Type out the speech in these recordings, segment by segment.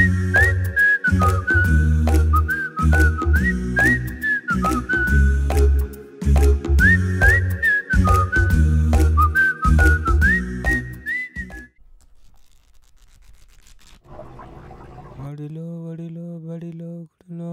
బడిలో బడిలో బడిలో గుడిలో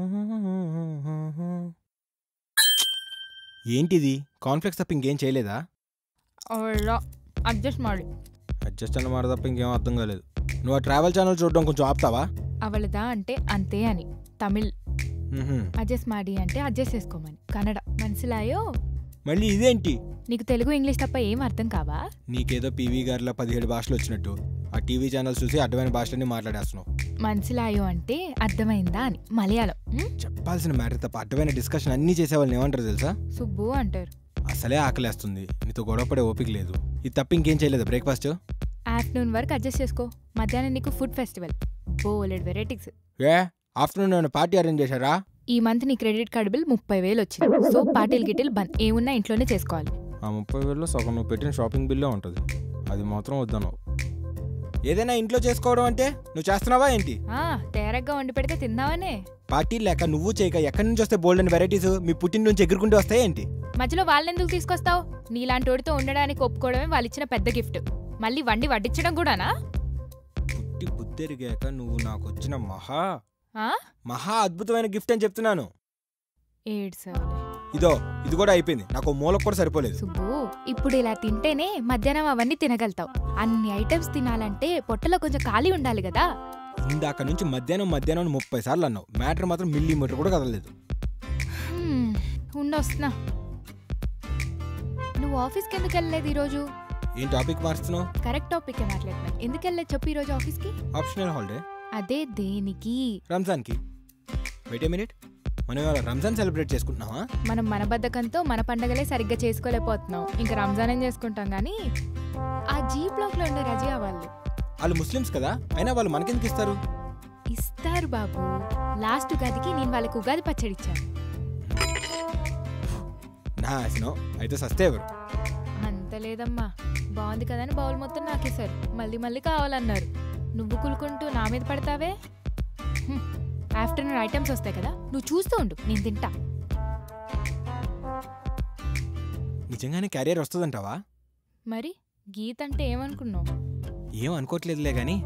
ఏంటిది కాన్ఫ్లెక్స్ తప్ప ఇంకేం చేయలేదా ಅವಳ ಅಡ್ಜಸ್ಟ್ ಮಾಡಿ అడ్జస్ట్ అన్న మాట తప్ప ఇంకేం అర్థం కాలేదు నువ్వు ఆ ట్రావెల్ ఛానల్ చూడడం కొంచెం ఆపుతావా ಅವಳದ అంటే అంతే అని తమిళ్ మ్హూ. అడ్జస్ట్ ಮಾಡಿ అంటే అడ్జస్ట్ చేసుకోమని కన్నడ మనసులాయో మళ్ళీ ఇదేంటి నీకు తెలుగు ఇంగ్లీష్ తప్ప ఏం అర్థం కావా నీకేదో పీవీ గారిలో పదిహేడు భాషలు వచ్చినట్టు ఆ టీవీ ఛానల్స్ చూసి అడ్డమైన భాషలన్నీ మాట్లాడేస్తున్నావు మనసులాయో అంటే అర్థమైందా అని మలయాళం ఉం? చెప్పాల్సిన మ్యాటర్ తప్ప అడ్డమైన డిస్కషన్ అన్నీ చేసే వాళ్ళని ఏమంటారు తెలుసా సుబ్బు అంటారు అసలే ఆకలేస్తుంది నీతో గొడవపడే ఓపిక లేదు ఇది తప్ప ఇంకేం చేయలేదు బ్రేక్ఫాస్ట్ ఆఫ్టర్నూన్ వరకు అడ్జస్ట్ చేసుకో మధ్యాహ్నం నీకు ఫుడ్ ఫెస్టివల్ బోలెడ్ వెరైటీస్ ఏ ఆఫ్టర్నూన్ ఏమైనా పార్టీ అరేంజ్ చేశారా ఈ మంత్ నీ క్రెడిట్ కార్డ్ బిల్ ముప్పై వేలు వచ్చింది సో పార్టీలు గిటిల్ బంద్ ఏమున్నా ఇంట్లోనే చేసుకోవాలి ఆ ముప్పై వేలలో సగం నువ్వు పెట్టిన షాపింగ్ బిల్లే ఉంటుంది అది మాత్రం వద్దను ఏదైనా ఇంట్లో చేసుకోవడం అంటే నువ్వు చేస్తున్నావా ఏంటి ఆ తేరగ్గా వండి పెడితే తిందామనే పార్టీ లేక నువ్వు చేయక ఎక్కడి నుంచి వస్తే బోల్డ్ అని వెరైటీస్ మీ పుట్టిన నుంచి ఎగురుకుంటూ వస్తాయి ఏంటి మధ్యలో వాళ్ళెందుకు తీసుకొస్తావు నీలాంటి వాడితో ఉండడానికి ఒప్పుకోవడమే వాళ్ళు ఇచ్చిన పెద్ద గిఫ్ట్ మళ్ళీ వండి వడ్డించడం కూడానా పుట్టి బుద్ధెరిగాక నువ్వు నాకు వచ్చిన మహా ఆ? మహా అద్భుతమైన గిఫ్ట్ అని చెప్తున్నాను ఏడ్సావులే ఇదో ఇది కూడా అయిపోయింది నాకు ఓ మూలకు కూడా సరిపోలేదు సుబ్బు ఇప్పుడు ఇలా తింటేనే మధ్యాహ్నం అవన్నీ తినగలుగుతావు అన్ని ఐటమ్స్ తినాలంటే పొట్టలో కొంచెం ఖాళీ ఉండాలి కదా ఇందాక నుంచి మధ్యాహ్నం మధ్యాహ్నం అని ముప్పై సార్లు అన్నావు మ్యాటర్ మాత్రం మిల్లీమీటర్ కూడా కదలలేదు హ్మ్, ఉండొస్తున్నా నువ్వు ఆఫీస్కి ఎందుకు వెళ్ళలేదు ఈరోజు ఏం టాపిక్ మారుస్తున్నావు కరెక్ట్ టాపిక్ మాట్లాడుతున్నా ఎందుకు వెళ్ళలేదు చెప్పు ఈరోజు ఆఫీస్కి ఆప్షనల్ హాలిడే అదే దేనికి రంజాన్కి వెయిట్ ఏ మినిట్ మనం ఇవాళ రంజాన్ సెలబ్రేట్ చేసుకుంటున్నావా మనం మన బద్ధకంతో మన పండగలే సరిగ్గా చేసుకోలేకపోతున్నాం ఇంకా రంజాన్ ఏం చేసుకుంటాం కానీ ఆ జీ బ్లాక్ లో ఉండే రజియా వాళ్ళు వాళ్ళు ముస్లిమ్స్ కదా అయినా వాళ్ళు మనకెందుకు ఇస్తారు ఇస్తారు బాబు లాస్ట్ ఉగాదికి నేను వాళ్ళకి ఉగాది పచ్చడి ఇచ్చాను నాశనం అయితే సస్తే ఎవరు అంత లేదమ్మా బాగుంది కదని బౌల్ మొత్తం నాకేశారు మళ్ళీ మళ్ళీ కావాలన్నారు నువ్వు కులుకుంటూ నా మీద పడతావే హ్మ్. ఆఫ్టర్నూన్ ఐటమ్స్ వస్తాయి కదా నువ్వు చూస్తూ ఉండు నేను తింటా నిజంగానే క్యారియర్ వస్తుందంటావా మరి గీత అంటే ఏమనుకున్నావు ఏం అనుకోవట్లేదులే కానీ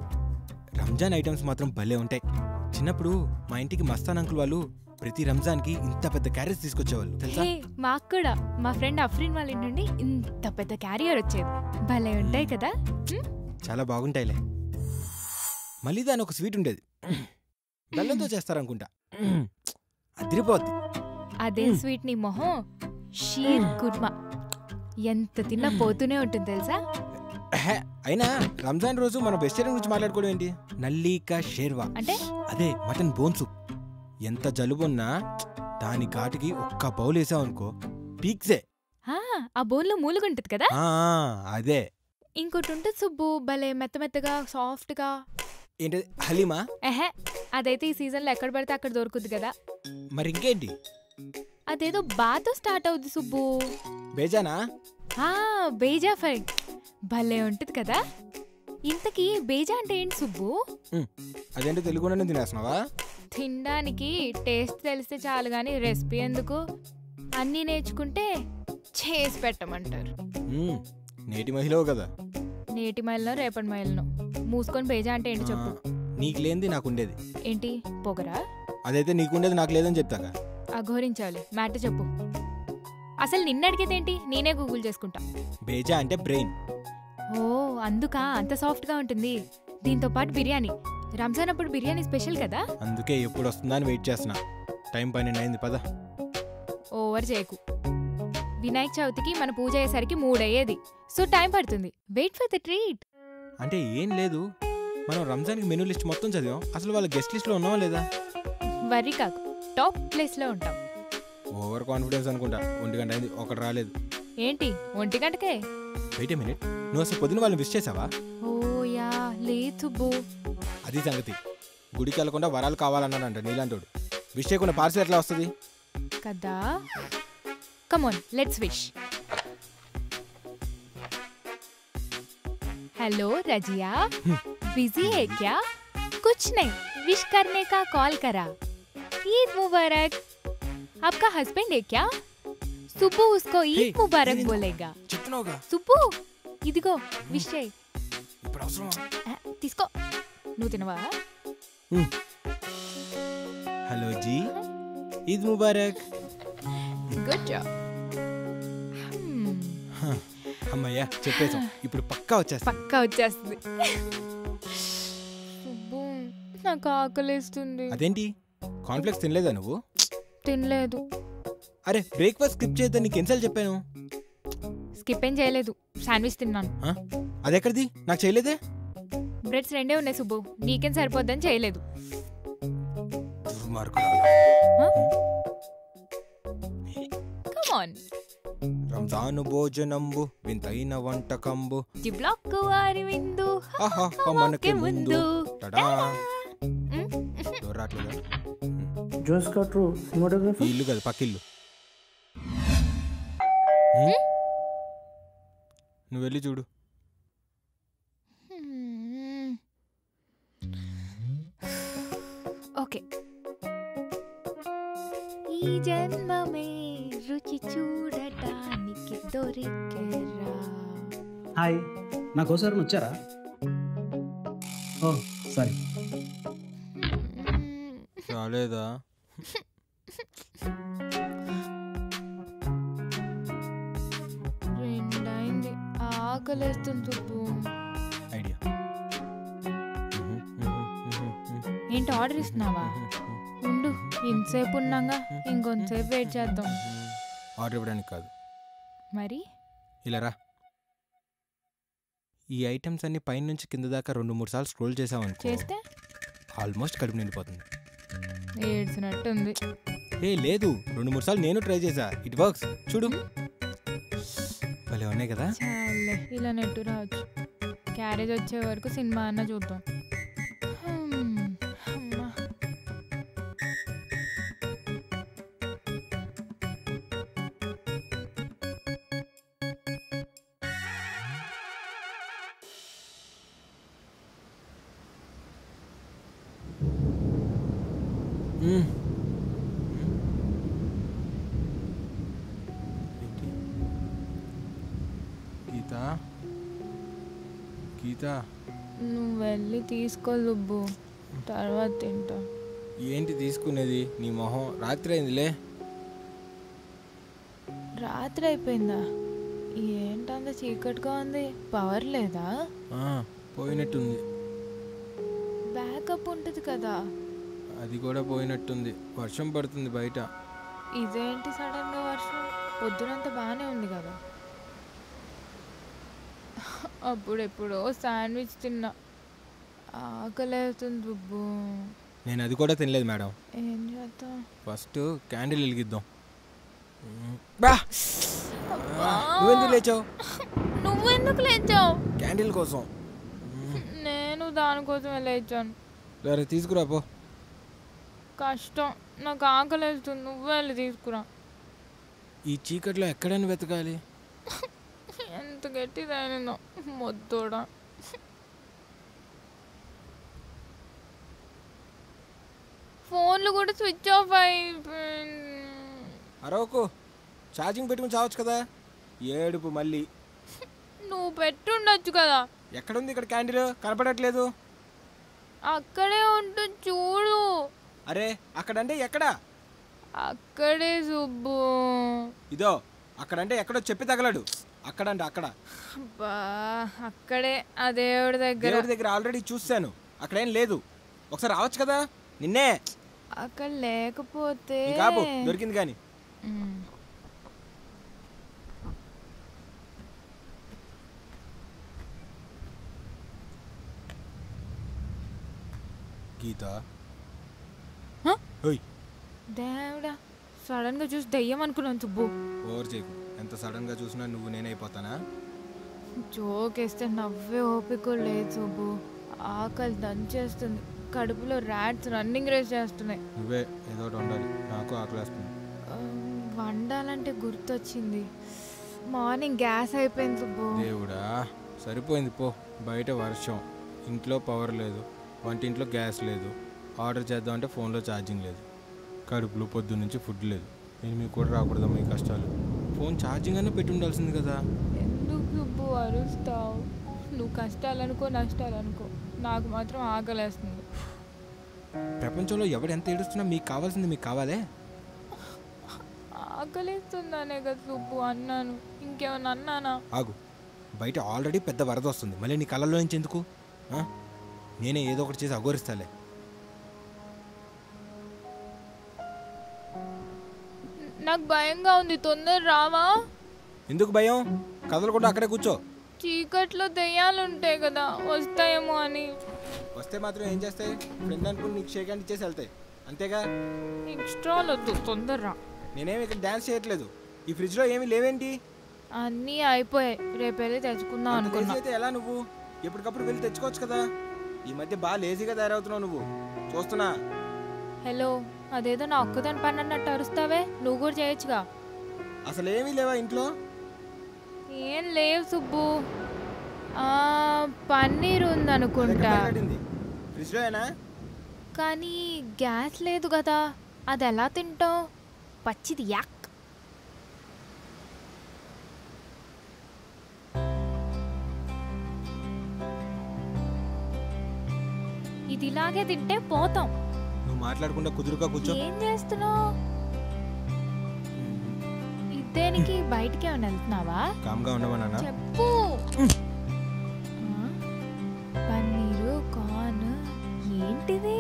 రంజాన్ ఐటమ్స్ మాత్రం భలే ఉంటాయి చిన్నప్పుడు మా ఇంటికి మస్తాన్ అంకుల్ వాళ్ళు ప్రతి రంజాన్కి ఇంత పెద్ద క్యారెట్స్ తీసుకొచ్చేవాళ్ళు తెలుసా హే మాకు కూడా మా ఫ్రెండ్ అఫ్రీన్ వాళ్ళ ఇంటి నుండి ఇంత పెద్ద క్యారియర్ వచ్చేది భలే ఉంటాయి కదా హ్మ్? చాలా బాగుంటాయిలే మళ్ళీ దాని ఒక స్వీట్ ఉండేది బెల్లంతో చేస్తారనుకుంటా అదిరిపోద్ది అదే స్వీట్ నీ మొహం షీర్ కుర్మా ఎంత తిన్నా పోతూనే ఉంటుంది తెలుసా ఎహె, అయినా రంజాన్ రోజు మన వెజిటేరియన్ గురించి మాట్లాడుకోవడం ఏంటి నల్లీకా షేర్వా అంటే అదే మటన్ బోన్ సూప్ ఎంత జలుబున్నా దాని ఘాటుకి ఒక్క బౌల్ వేసావనుకో పీక్సే ఆ, ఆ బోన్లో మూలుగుంటుంది కదా ఆ, అదే ఇంకోటి ఉంటుంది సుబ్బు భలే మెత్త మెత్తగా సాఫ్ట్గా ఏంటి హలీమా ఎహే అదైతే ఈ సీజన్లో ఎక్కడ పడితే అక్కడ దొరుకుద్ది కదా మరి ఇంకేంటి అదేదో బాతో స్టార్ట్ అవుద్ది సుబ్బు బేజానా ఆ బేజా ఫ్రై భలే ఉంటుంది కదా ఇంతకీ బేజా అంటే ఏంటి సుబ్బు ఉమ్, అదేంటో తెలుగులోనే తినేస్తున్నావా తినడానికి టేస్ట్ తెలిస్తే చాలు కానీ రెసిపీ ఎందుకు అన్నీ నేర్చుకుంటే చేసి పెట్టమంటారు ఉమ్, నేటి మహిళవు కదా నేటి మైల్నో రేపటి మైల్నో మూసుకొని బేజా అంటే ఏంటి ఆ, చెప్పు నీకు లేనిది నాకు ఉండేది ఏంటి పొగరా అదైతే నీకుండేది నాకు లేదని చెప్తాగా అఘోరించాలి మ్యాటర్ చెప్పు అసలు నిన్న అడిగేదేంటి నేనే గూగుల్ చేసుకుంటా బేజా అంటే బ్రెయిన్ ఓ అందుకా అంత సాఫ్ట్గా ఉంటుంది దీంతో పాటు బిర్యానీ రంజాన్ అప్పుడు బిర్యానీ స్పెషల్ కదా అందుకే ఎప్పుడు వస్తుందా అని వెయిట్ చేస్తున్నా టైం పన్నెండు అయింది పద ఓవర్ చేయకు వినాయక చవితికి మన పూజ అయ్యేసరికి మూడయ్యేది సో టైం పడుతుంది వెయిట్ ఫర్ ద ట్రీట్ అంటే ఏం లేదు మనం రంజాన్కి మెనూ లిస్ట్ మొత్తం చదివాం అసలు వాళ్ళ గెస్ట్ లిస్ట్లో ఉన్నావా లేదా వర్రీ కాకు టాప్ ప్లేస్లో ఉంటాం ఓవర్ కాన్ఫిడెన్స్ అనుకుంటా ఒంటి గంట అయింది ఒకటి రాలేదు ఏంటి ఒంటి గంటకే వెయిట్ ఏ మినిట్ నువ్వు అసలు పొద్దున వాళ్ళని విష్ చేసావా ఓ యా లేదు సుబ్బు అది సంగతి గుడికి వెళ్ళకుండా వరాలు కావాలన్నాడంట నీలాంటోడు విష్ చేయకుండా పార్సల్ ఎట్లా వస్తుంది కదా come on let's wish hello Razia busy है क्या कुछ नहीं विश करने का कॉल करा ईद मुबारक आपका हस्बैंड है क्या सुबह उसको हे, ईद मुबारक इधर- बोलेगा చెప్తున్నావుగా సుబ్బు ఇదిగో విష్ చేయి ఇప్పుడు అవసరమా ఆ, తీసుకో నువ్వు తినవా hello ji Eid Mubarak good job హ, అమ్మయ్యా చెప్పేసాం ఇప్పుడు పక్కా వచ్చేస్తా పక్కా వచ్చేస్తుంది సుబ్బు నాకు ఆకలిస్తుంది అదేంటి కాన్ఫ్లెక్స్ తినలేదా నువ్వు తినలేదు అరే బ్రేక్ఫాస్ట్ స్కిప్ చేద్దాం నీకు ఎన్నిసార్లు చెప్పాను స్కిప్ ఏం చేయలేదు శాండ్విచ్ తిన్నాను ఆ? అది ఎక్కడిది నాకు చేయలేదే బ్రెడ్స్ రెండే ఉన్నాయి సుబ్బు నీకేం సరిపోద్దని చేయలేదు దుర్మార్గురాలు. కమాన్ రంజాను భోజనంబు వింతైన వంటకంబు జిబ్లాక్ వారి విందు ఆహా మనకి ముందు టడా మ్, ఎవరు రావట్లేదా? జోస్ కట్రు ఈ సినిమాటోగ్రఫీ ఇల్లు కదా పక్కిల్లు నువ్వు వెళ్ళి చూడు మ్. ఓకే ఈ జన్మమే రుచి చూడటానికి దొరికెరా హాయ్ నాకోసారి వచ్చారా ఓ సారీ మ్. రాలేదా రెండైంది ఆకలేస్తుంది సుబ్బు ఐడియా ఏంటి ఆర్డర్ ఇస్తున్నావా ఉండు ఇంతసేపు ఉన్నాగా ఇంకొంతసేపు వెయిట్ చేద్దాం ఆర్డర్ ఇవ్వడానికి కాదు మరి ఇలా రా ఈ ఐటమ్స్ అన్ని పైన నుంచి కింద దాకా రెండు మూడు సార్లు స్క్రోల్ చేసామనుకో చేస్తే ఆల్మోస్ట్ కడుపు నిండిపోతుంది ఏడ్చినట్టుంది ఏ లేదు రెండు మూడు సార్లు నేను ట్రై చేసా ఇట్ వర్క్స్ చూడు భలే ఉన్నాయి కదా చాలే ఇలా నెట్టు రావచ్చు క్యారేజ్ వచ్చే వరకు సినిమా అన్న చూద్దాం హ్మ్, అమ్మా. మ్మ్. ఏంటి? గీత గీత నువ్వు వెళ్ళి తీసుకో లుబ్బు తర్వాత తింటా ఏంటి తీసుకునేది నీ మొహం రాత్రి అయిందిలే రాత్రి అయిపోయిందా ఏంటంత చీకటిగా ఉంది పవర్ లేదా ఆ, పోయినట్టుంది బ్యాకప్ ఉంటుంది కదా అది కూడా పోయినట్టుంది వర్షం పడుతుంది బయట ఇదేంటి సడన్ గా వర్షం పొద్దునంతా బాగానే ఉంది కదా అప్పుడెప్పుడో శాండ్విచ్ తిన్నా ఆకలేస్తుంది దుబ్బు నేను అది కూడా తినలేదు మేడం ఏం చేద్దాం ఫస్ట్ క్యాండిల్ వెలిగిద్దాం మ్మ్. బా నువ్వెందుకు లేచావు నువ్వెందుకు లేచావు క్యాండిల్ కోసం మ్మ్. నేను దానికోసమే లేచాను సరే తీసుకురా పో కష్టం నాకు ఆకలేస్తుంది నువ్వు వెళ్ళి తీసుకురా ఈ చీకట్లో ఎక్కడైనా వెతకాలి ఎంత గట్టిదైనా మొత్తోడా ఫోన్లు కూడా స్విచ్ ఆఫ్ అయిపోయింది అరవకు ఛార్జింగ్ పెట్టుకుని చావచ్చు కదా ఏడుపు మళ్ళీ నువ్వు పెట్టుండొచ్చు కదా ఎక్కడుంది ఇక్కడ క్యాండిల్ కనపడట్లేదు అక్కడే ఉంటుంది చూడు అరే అక్కడంటే ఎక్కడ అక్కడే సుబ్బు ఇదో అక్కడంటే ఎక్కడో చెప్పి తగలడు అక్కడంటే అక్కడ అబ్బా అక్కడే ఆ దేవుడి దగ్గర దేవుడి దగ్గర ఆల్రెడీ చూశాను అక్కడేం లేదు ఒకసారి రావచ్చు కదా నిన్నే అక్కడ లేకపోతే నీ కాపు దొరికింది కానీ ఉమ్. గీత హ? ఓయ్ దేవుడా సడన్ గా చూసి దయ్యం అనుకున్నాను సుబ్బు ఓవర్ చేయకు ఎంత సడన్ గా చూసినా నువ్వు నేనైపోతానా జోక్ వేస్తే నవ్వే ఓపిక లేదు సుబ్బు ఆకలి దంచేస్తుంది కడుపులో ర్యాట్స్ రన్నింగ్ రేస్ చేస్తున్నాయి నువ్వే ఏదో ఒకటి ఉండాలి నాకు ఆకలేస్తుంది ఆ, వండాలంటే గుర్తొచ్చింది మార్నింగ్ గ్యాస్ అయిపోయింది సుబ్బు దేవుడా సరిపోయింది పో బయట వర్షం ఇంట్లో పవర్ లేదు వంటింట్లో గ్యాస్ లేదు ఆర్డర్ చేద్దాం అంటే ఫోన్లో ఛార్జింగ్ లేదు కడుపులో పొద్దు నుంచి ఫుడ్ లేదు నేను మీకు కూడా రాకూడదమ్మా ఈ కష్టాలు ఫోన్ ఛార్జింగ్ అనే పెట్టి ఉండాల్సింది కదా ఎందుకు సుబ్బు అరుస్తావు నువ్వు కష్టాలనుకో నష్టాలనుకో నాకు మాత్రం ఆకలేస్తుంది ప్రపంచంలో ఎవడు ఎంత ఏడుస్తున్నా మీకు కావాల్సింది మీకు కావాలే ఆకలేస్తుందనే కదా సుబ్బు అన్నాను ఇంకేమన్నా అన్నానా ఆగు బయట ఆల్రెడీ పెద్ద వరద వస్తుంది మళ్ళీ నీ కళ్ళల్లో నుంచి ఎందుకు ఆ? నేనే ఏదో ఒకటి చేసి అఘోరిస్తాలే నాకు భయంగా ఉంది తొందర రావా ఎందుకు భయం కదలకుండా అక్కడే కూర్చో చీకట్లో దెయ్యాలు ఉంటాయి కదా వస్తాయేమో అని వస్తే మాత్రం ఏం చేస్తాయి ఫ్రెండ్ అనుకుని నీకు షేక్ హ్యాండ్ ఇచ్చేసి వెళ్తాయి అంతేగా ఎక్స్ట్రా వద్దు తొందర రా నేనేమి ఇక్కడ డ్యాన్స్ చేయట్లేదు ఈ ఫ్రిడ్జ్లో ఏమీ లేవేంటి అన్నీ అయిపోయాయి రేపు వెళ్ళి తెచ్చుకుందాం అంత అనుకున్నా లేజీ అయితే ఎలా నువ్వు ఎప్పటికప్పుడు వెళ్ళి తెచ్చుకోవచ్చు కదా ఈ మధ్య బాగా లేజీగా తయారవుతున్నావు నువ్వు చూస్తున్నా హలో అదేదో నా ఒక్కదాని పని అన్నట్టు అరుస్తావే నువ్వు కూడా చేయొచ్చుగా అసలు ఏమీ లేవా ఇంట్లో ఏం లేవు సుబ్బు ఆ, పన్నీర్ ఉందనుకుంటా ఫ్రిడ్జ్లో ఏనా కానీ గ్యాస్ లేదు కదా అది ఎలా తింటావు పచ్చిది యాక్ ఇది ఇలాగే తింటే పోతాం నువ్వు మాట్లాడకుండా కుదురుగా కూర్చో ఏం చేస్తున్నావు ఇదేనికి బయటికి ఏమైనా వెళ్తున్నావా కామ్గా ఉండమన్నా చెప్పు ఆ? పన్నీరు కార్న్ ఏంటిది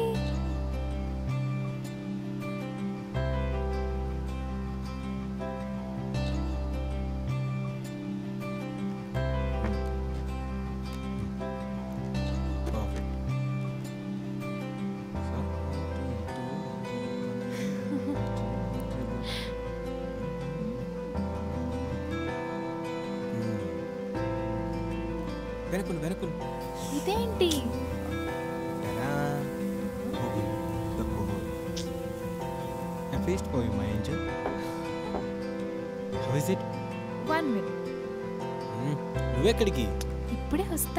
వెనకులు వెనకులు ఇదేంటి I faced for you, my angel. How is it? One minute Hmm. నువ్వెక్కడికి ఇప్పుడే వస్తా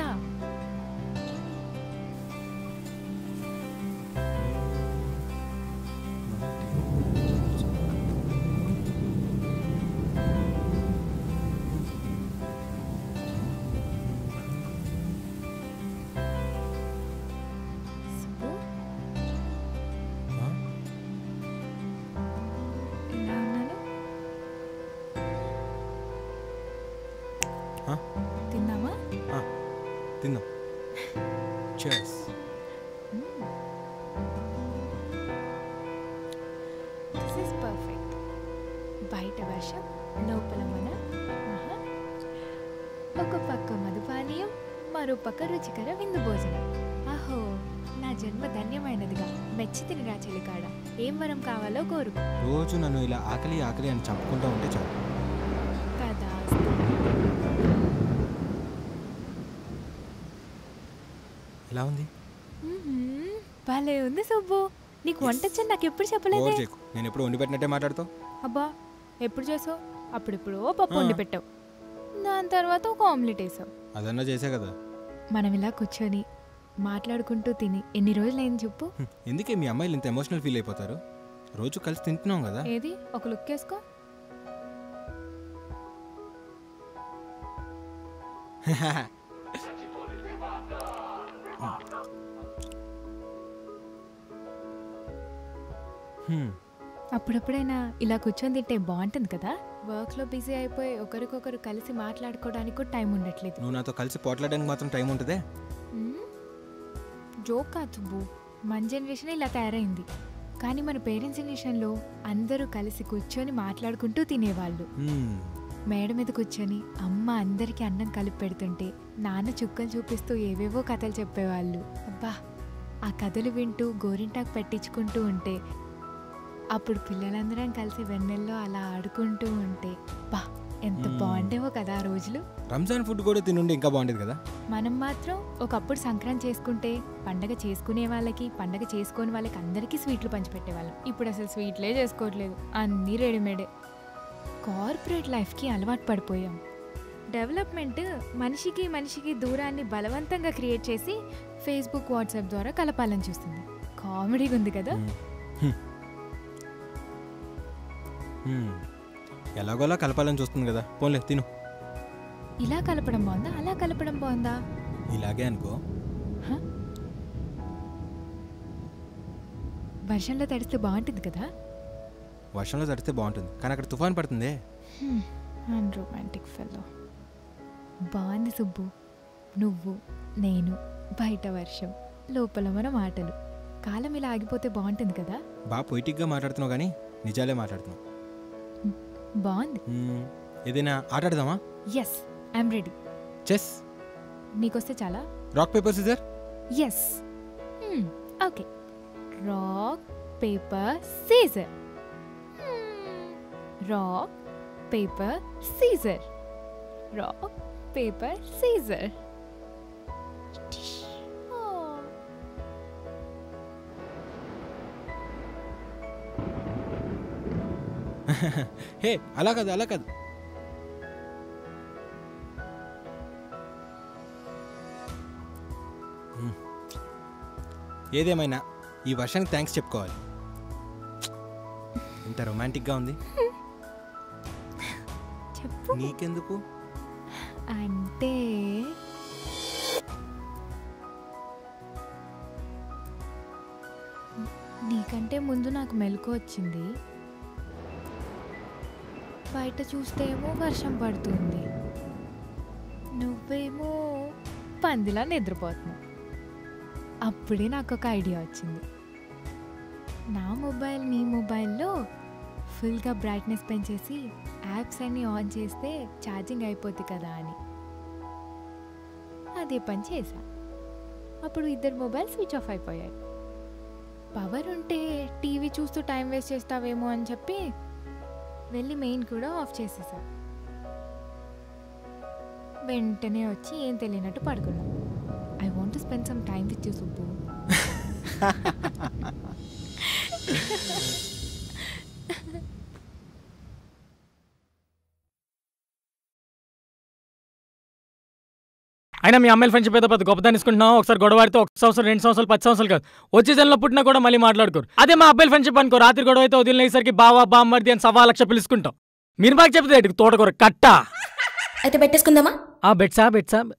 సుబ్బు, Huh? ఎలా ఉన్నాను Huh? తిన్నావా Ah, తిందాం Cheers. దిస్ ఇస్ పర్ఫెక్ట్ బయట వర్షం లోపల మన ఆహా. ఒక పక్క మధుపానీయం మరో పక్క రుచికర విందు భోజనం అహో నా జన్మ ధన్యమైనదిగా మెచ్చి తినిరా చెలికాడ ఏం వరం కావాలో కోరుకో రోజు నన్ను ఇలా ఆకలి ఆకలి అని చంపుకుంటూ ఉంటే చాలు కదా ఎలా ఉంది మ్మ్హ్మ్. భలే ఉంది సుబ్బు నీకు వంట వచ్చని నాకు ఎప్పుడు చెప్పలేదే ఓవర్ చేయకు నేను ఎప్పుడు వండి పెట్టినట్టే మాట్లాడుతావు అబ్బా ఎప్పుడు చేసావు అప్పుడిప్పుడు పప్పు ఆ. వండి పెట్టావు దాని తర్వాత ఒక ఆమ్లెట్ వేసావు అదన్నా చేసే కదా మనం ఇలా కూర్చొని మాట్లాడుకుంటూ తిని ఎన్ని రోజులైంది చెప్పు హ్మ్. ఎందుకే మీ అమ్మాయిలు ఇంత ఎమోషనల్ ఫీల్ అయిపోతారు రోజు కలిసి తింటున్నాం కదా ఏది ఒక లుక్ వేసుకో హ్మ్. అప్పుడప్పుడైనా ఇలా కూర్చొని తింటే బాగుంటుంది కదా వర్క్లో బిజీ అయిపోయి ఒకరికొకరు కలిసి మాట్లాడుకోవడానికి కూడా టైం ఉండట్లేదు నువ్వు నాతో కలిసి పోట్లాడడానికి మాత్రం టైం ఉంటుందే మ్మ్? జోక్ కాదు సుబ్బు మన జనరేషన్ ఇలా తయారైంది కానీ మన పేరెంట్స్ జనరేషన్లో అందరూ కలిసి కూర్చొని మాట్లాడుకుంటూ తినేవాళ్ళు హ్మ్. మేడ మీద కూర్చొని అమ్మ అందరికీ అన్నం కలిపి పెడుతుంటే నాన్న చుక్కలు చూపిస్తూ ఏవేవో కథలు చెప్పేవాళ్ళు అబ్బా ఆ కథలు వింటూ గోరింటాకు పెట్టించుకుంటూ ఉంటే అప్పుడు పిల్లలందరం కలిసి వెన్నెల్లో అలా ఆడుకుంటూ ఉంటే బా ఎంత మ్మ్. బాగుండేవో కదా ఆ రోజులు రంజాన్ ఫుడ్ కూడా తినుండి ఇంకా బాగుండేది కదా మనం మాత్రం ఒకప్పుడు సంక్రాంతి చేసుకుంటే పండగ చేసుకునే వాళ్ళకి పండగ చేసుకోని వాళ్ళకి అందరికీ స్వీట్లు పంచిపెట్టేవాళ్ళం ఇప్పుడు అసలు స్వీట్లే చేసుకోవట్లేదు అన్నీ రెడీమేడే కార్పొరేట్ లైఫ్కి అలవాటు పడిపోయాం డెవలప్మెంట్ మనిషికి మనిషికి దూరాన్ని బలవంతంగా క్రియేట్ చేసి ఫేస్బుక్ వాట్సాప్ ద్వారా కలపాలని చూస్తుంది కామెడీగా ఉంది కదా హ్మ్. హ్మ్. ఎలాగోలా కలపాలని చూస్తుంది కదా పోన్లే తిను ఇలా కలపడం బాగుందా అలా కలపడం బాగుందా ఇలాగే అనుకో హ? వర్షంలో తడిస్తే బాగుంటుంది కదా వర్షంలో తడిస్తే బాగుంటుంది కానీ అక్కడ తుఫాన్ పడుతుందే అన్ రొమాంటిక్ ఫెల్లో బాగుంది సుబ్బు నువ్వు నేను బయట వర్షం లోపల మన మాటలు కాలం ఇలా ఆగిపోతే బాగుంటుంది కదా బాగా పొయిటిక్గా మాట్లాడుతున్నావు కానీ నిజాలే మాట్లాడుతున్నావు బాగుంది హ్మ్. ఏదైనా ఆట ఆడదామా ఎస్ ఐఎమ్ రెడీ చెస్ నీకొస్తే చాలా rock paper scissor yes okay rock paper scissor rock paper scissor rock paper scissor hey అలా కాదు అలా కాదు హ్మ్. ఏదేమైనా ఈ వర్షానికి థ్యాంక్స్ చెప్పుకోవాలి ఇంత రొమాంటిక్గా ఉంది చెప్పు నీకెందుకు అంటే నీకంటే ముందు నాకు మెలకు వచ్చింది బయట చూస్తే ఏమో వర్షం పడుతుంది నువ్వేమో పందిలా నిద్రపోతున్నావు అప్పుడే నాకు ఒక ఐడియా వచ్చింది నా మొబైల్ నీ మొబైల్లో ఫుల్గా బ్రైట్నెస్ పెంచేసి యాప్స్ అన్నీ ఆన్ చేస్తే ఛార్జింగ్ అయిపోద్ది కదా అని అదే పని చేశా అప్పుడు ఇద్దరు మొబైల్ స్విచ్ ఆఫ్ అయిపోయాయి పవర్ ఉంటే టీవీ చూస్తూ టైం వేస్ట్ చేస్తావేమో అని చెప్పి వెళ్ళి మెయిన్ కూడా ఆఫ్ చేసేసా వెంటనే వచ్చి ఏం తెలియనట్టు పడుకున్నా I want spend some time with you Subbu అయినా మీ అమ్మాయిల ఫ్రెండ్షిప్ ఏదో పెద్ద గొప్పదాన్ని తీసుకుంటున్నాం ఒకసారి గొడవ ఆడితే ఒక సంవత్సరం రెండు సంవత్సరాలు పది సంవత్సరాలు కాదు వచ్చే జన్లో పుట్టినా కూడా మళ్ళీ మాట్లాడుకోరు అదే మా అబ్బాయిల ఫ్రెండ్షిప్ అనుకో రాత్రి గొడవ అయితే వదిలేసరికి బావా బామ్మర్ది అని సవా లక్ష పిలుచుకుంటాం మీరు మాకు చెప్తే ఏంటి? తోటకూర కట్ట అయితే పెట్టేసుకుందామా ఆ బెట్సా బెట్సా